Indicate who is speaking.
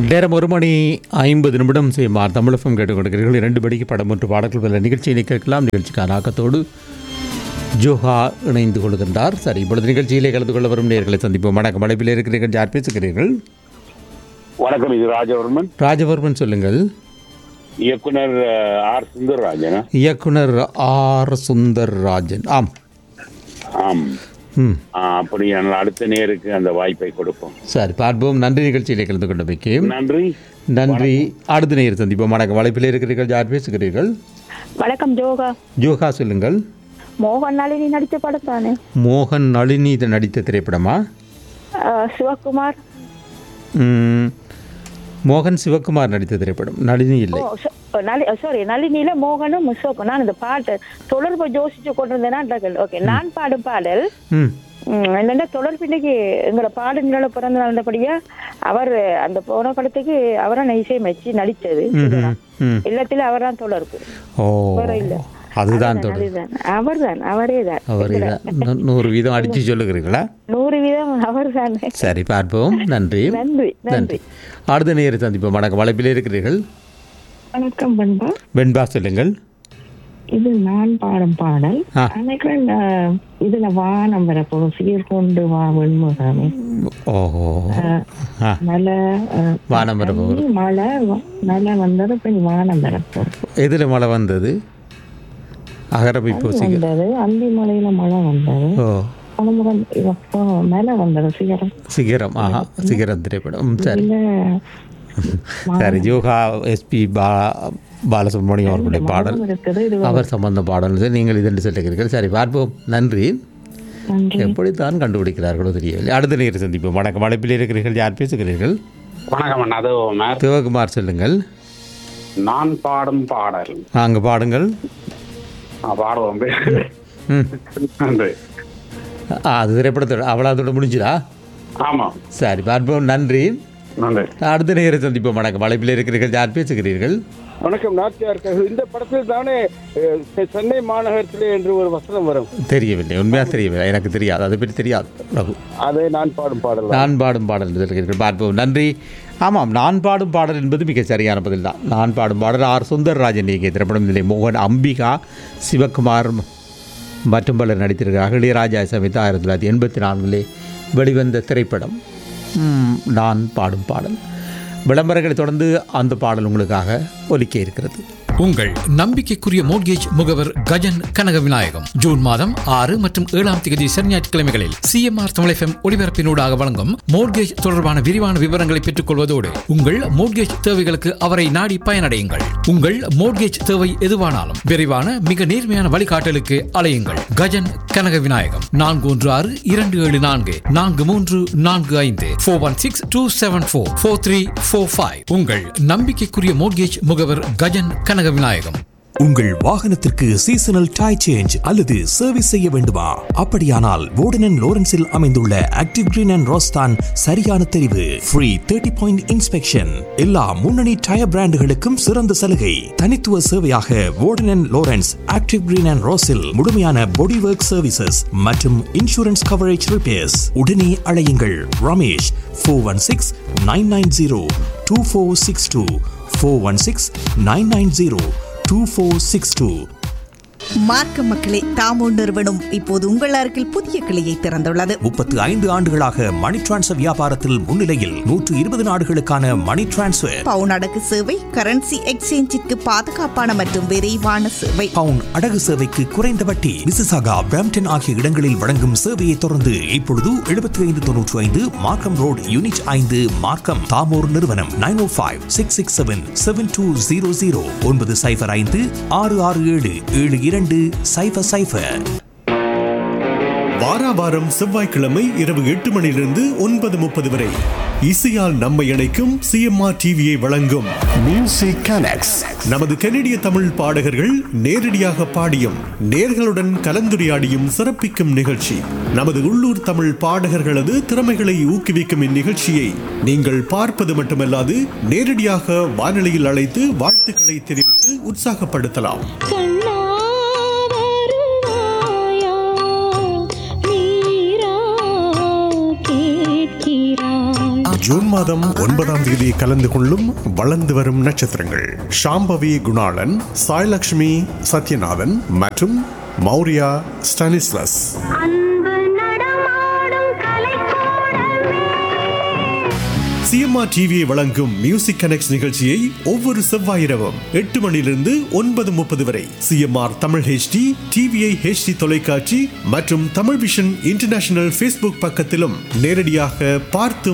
Speaker 1: நேரம் ஒரு மணி ஐம்பது நிமிடம் செய்யுமாறு தமிழகம் கேட்டுக்கொண்டிருக்கிறீர்கள் இரண்டு மணிக்கு படம் ஒன்று பாடல்கள் பல நிகழ்ச்சியினை கேட்கலாம் நிகழ்ச்சிக்கான ஆக்கத்தோடு ஜோஹா இணைந்து கொள்கின்றார் சரி இப்பொழுது நிகழ்ச்சியிலே கலந்து கொள்ள வரும் நேர்களை சந்திப்போம் வணக்கம் அழைப்பில் இருக்கிறீர்கள் யார் பேசுகிறீர்கள்
Speaker 2: வணக்கம் இது ராஜவர்மன்
Speaker 1: ராஜவர்மன் சொல்லுங்கள்
Speaker 2: இயக்குனர் அஹ், ஆர் சுந்தரராஜன்
Speaker 1: இயக்குனர் ஆர் சுந்தர் ராஜன் ஆம்
Speaker 2: ஆம்
Speaker 1: ம்
Speaker 2: ஆ, அப்படியானால் அடுத்த நேருக்கு அந்த வாய்ப்பை கொடுப்போம்
Speaker 1: சரி பார்ப்போம் நன்றி நிகழ்ச்சியிலே கலந்து கொண்டமைக்கு
Speaker 2: நன்றி
Speaker 1: நன்றி அடுத்த நேர் சந்திப்போம் வணக்கம் அழைப்பில் இருக்கிறீர்கள் யார் பேசுகிறீர்கள்
Speaker 3: வணக்கம் ஜோகா
Speaker 1: ஜோஹா சொல்லுங்கள்
Speaker 3: மோகன் நளினி நடித்த படம் தானே
Speaker 1: மோகன் நளினி இது நடித்த திரைப்படமா
Speaker 3: அஹ், சிவகுமார்
Speaker 1: ம், மோகன் சிவகுமார் நடித்த திரைப்படம் நளினி இல்லை
Speaker 3: ஓ ச- நளி சாரி நளினியில மோகனும் சிவக்கும் நான் இந்த பாட்டு தொடர்பு யோசிச்சு கொண்டிருந்தேன்னா ஓகே நான் பாடும் பாடல்
Speaker 1: ம்
Speaker 3: ம், என்னன்னா தொடர்பு இன்னைக்கு எங்களோட பாடுங்களோட பிறந்த நாள்படியா அவர் அந்த போன படத்துக்கு அவரை இசையமைச்சு நடித்தது
Speaker 1: ம், ம்.
Speaker 3: இல்லத்துல அவர் தான் தொடர்பு
Speaker 1: ஓ
Speaker 3: வேற இல்ல.
Speaker 1: அதுதான் தொடர்
Speaker 3: அதுதான் அவர்தான் அவரே தான்
Speaker 1: அவர் இதான் நூ- நூறு வீதம் அடித்து சொல்லுகிறீர்களா
Speaker 3: நூறு வீதம் அவர் தானே
Speaker 1: சரி பார்ப்போம் நன்றி
Speaker 3: நன்றி நன்றி
Speaker 1: நன்றி அடுத்த நேர் சந்திப்போம் வணக்கம் வளைப்பில் இருக்கிறீர்கள்
Speaker 4: வணக்கம் பண்பா
Speaker 1: வெண்பா சொல்லுங்கள்
Speaker 4: இது நான் பாடும் பாடல்
Speaker 1: ஆ.
Speaker 4: நினைக்கிறேன் அஹ், இதுல வானம் வரப்போகும் சீர் கொண்டு வா வெண்முகமே
Speaker 1: ஓஹோ ஆ
Speaker 4: மழை அஹ்,
Speaker 1: வானம் வரப்போகுது.
Speaker 4: தண்ணி, மழை வ- மழை வந்தது பின் வானம் வரப்போகும்
Speaker 1: எதில் மழை வந்தது அகரபி பூசிக்க
Speaker 4: வந்தது அந்தி மலையில மழை வந்தது
Speaker 1: ஓ
Speaker 4: பலமுகம் இப்போ மழை வந்தது சிகரம்
Speaker 1: சிகரம் ஆஹா சிகரம் திரைப்படம் ம், சரி
Speaker 4: இல்ல
Speaker 1: சரி யோகா எஸ்பி பா பாலசுப்ரமணியம் அவர்களுடைய பாடல்
Speaker 4: மரம் இருக்குது இது
Speaker 1: அவர் சம்பந்த பாடல் இது நீங்கள் இதென்று சொல்லுகிறீர்கள் சரி பார்ப்போம் நன்றி
Speaker 4: நன்றி
Speaker 1: எப்படித்தான் கண்டுபிடிக்கிறார்களோ தெரியவில்லை அடுத்த நேரம் சந்திப்போம் வணக்கம் அழைப்பில் இருக்கிறீர்கள் யார் பேசுகிறீர்கள்
Speaker 2: வணக்கம் அண்ணா அது மேர்
Speaker 1: சிவகுமார் சொல்லுங்கள்
Speaker 2: நான் பாடும் பாடல்
Speaker 1: அங்கே பாடுங்கள்
Speaker 2: ஆ, பாடுவோம்
Speaker 1: ம்
Speaker 2: நன்றி
Speaker 1: ஆ, அது திரைப்படத்தோட அவ்வளோதோட முடிஞ்சுதா
Speaker 2: ஆமாம்
Speaker 1: சரி பார்ப்போம் நன்றி
Speaker 2: நன்றி
Speaker 1: அடுத்த நேரம் சந்திப்போம் வணக்கம் அழைப்பில் இருக்கிறீர்கள் யார் பேசுகிறீர்கள்
Speaker 5: வணக்கம் நாட்டியார்கள் இந்த படத்தில் தானே அஹ், சென்னை மாநகரத்திலே என்று ஒரு வசனம் வரும்
Speaker 1: தெரியவில்லை உண்மையாக தெரியவில்லை எனக்கு தெரியாது அதை பற்றி தெரியாது ரகு
Speaker 5: அதை நான் பாடும் பாடல்
Speaker 1: நான் பாடும் பாடல் என்று சொல்கிறீர்கள் பார்ப்போம் நன்றி ஆமாம் நான் பாடும் பாடல் என்பது மிக சரியான பதில் தான் நான் பாடும் பாடல் ஆர் சுந்தரராஜன் இயக்கிய திரைப்படம் இதிலே மோகன் அம்பிகா சிவகுமார் மற்றும் பலர் நடித்திருக்கிறார்கள் இளையராஜா சமைத்து ஆயிரத்தி தொள்ளாயிரத்தி எண்பத்தி நான்கிலே வெளிவந்த திரைப்படம் ம், நான் பாடும் பாடல் விளம்பரங்களை தொடர்ந்து அந்த பாடல் உங்களுக்காக ஒலிக்க இருக்கிறது
Speaker 6: உங்கள் நம்பிக்கைக்குரிய மோட்கேஜ் முகவர் கஜன் கனக விநாயகம் ஜூன் மாதம் ஆறு மற்றும் ஏழாம் தேதி சனி ஞாயிற்றுக்கிழமைகளில் சிஎம்ஆர் தமிழ் எஃப்எம் ஒளிபரப்பினூடாக வழங்கும் மோட்கேஜ் தொடர்பான விரிவான விவரங்களை பெற்றுக் கொள்வதோடு உங்கள் மோட்கேஜ் தேவைகளுக்கு அவரை நாடி பயனடையுங்கள் உங்கள் மோட்கேஜ் தேவை எதுவானாலும் விரைவான மிக நேர்மையான வழிகாட்டலுக்கு அலையுங்கள் கஜன் கனக விநாயகம் நான்கு ஒன்று ஆறு இரண்டு ஏழு நான்கு நான்கு மூன்று நான்கு ஐந்து four one six two seven four four three four five உங்கள் நம்பிக்கைக்குரிய மோட்கேஜ் முகவர் கஜன் கனக விநாயகம்
Speaker 7: உங்கள் வாகனத்திற்கு சீசனல் டை சேஞ்ச் அல்லது சர்வீஸ் செய்ய வேண்டுமா அப்படியானால் வோர்டன் லோரன்ஸில் அமைந்துள்ள ஆக்டிவ் கிரீன் அண்ட் ரோஸ்தான் சரியான தெரிவு ஃப்ரீ தேர்ட்டி பாயிண்ட் இன்ஸ்பெக்ஷன் எல்லா முன்னணி டயர் பிராண்டுகளுக்கும் சிறந்த சலுகை தனித்துவ சேவையாக Warden Lawrence active green and ரோஸில் முழுமையான பாடி ஒர்க் சர்வீசஸ் மற்றும் இன்சூரன்ஸ் கவரேஜ் ரிப்பேர்ஸ் உடனே அழையுங்கள் Ramesh four one six nine nine zero two four six two four one six nine nine zero 2462.
Speaker 8: மார்க்க மக்களே தாமோ நிறுவனம் இப்போது உங்கள் அருகில் புதிய கிளையை திறந்துள்ளது
Speaker 7: முப்பத்து ஐந்து ஆண்டுகளாக மணி டிரான்ஸ்ஃபர் வியாபாரத்தில் முன்னிலையில் நூற்று இருபது நாடுகளுக்கான மணி டிரான்ஸ்ஃபர்
Speaker 8: பவுன் அடகு சேவை கரன்சி எக்ஸ்சேஞ்சிற்கு பாதுகாப்பான மற்றும் விரைவான சேவை
Speaker 7: பவுன் அடகு சேவைக்கு குறைந்த வட்டி மிசிசாகா பிராம்டன் ஆகிய இடங்களில் வழங்கும் சேவையை தொடர்ந்து இப்பொழுது எழுபத்தி ஐந்து தொன்னூற்றி ஐந்து மார்க்கம் ரோடு யூனிட் ஐந்து மார்க்கம் தாமோர் நிறுவனம் nine O five six six seven seven two zero zero ஒன்பது சைஃபர் ஐந்து ஆறு ஆறு ஏழு ஏழு இரண்டு சைஃபர் சைஃபர்
Speaker 9: வாராவாரம் செவ்வாய்க்கிழமை இரவு எட்டு மணியிலிருந்து ஒன்பது முப்பது வரை இசையால் நம்மை இணைக்கும் சிஎம்ஆர் டிவியை வழங்கும் மியூசிக் கனெக்ட்ஸ் நமது கனடிய தமிழ் பாடகர்கள் நேரடியாக பாடியும் நேர்களுடன் கலந்துரையாடியும் சிறப்பிக்கும் நிகழ்ச்சி நமது உள்ளூர் தமிழ் பாடகர்களது திறமைகளை ஊக்குவிக்கும் இந்நிகழ்ச்சியை நீங்கள் பார்ப்பது மட்டுமல்லாது நேரடியாக வானொலியில் அழைத்து வாழ்த்துக்களை தெரிவித்து உற்சாகப்படுத்தலாம் ஜூன் மாதம் ஒன்பதாம் தேதி கலந்து கொள்ளும் வளர்ந்து வரும் நட்சத்திரங்கள் ஷாம்பவி குணாளன் சாய்லக்ஷ்மி சத்யநாதன் மற்றும் மௌரியா ஸ்டானிஸ்லஸ் சிஎம்ஆர் டிவியை வழங்கும் மியூசிக் கனெக்ட் நிகழ்ச்சியை ஒவ்வொரு செவ்வாயிரவும் எட்டு மணியிலிருந்து ஒன்பது முப்பது வரை CMR Tamil HD TVI HD தொலைக்காட்சி மற்றும் தமிழ் விஷன் இன்டர்நேஷனல் ஃபேஸ்புக் பக்கத்திலும் நேரடியாக பார்த்து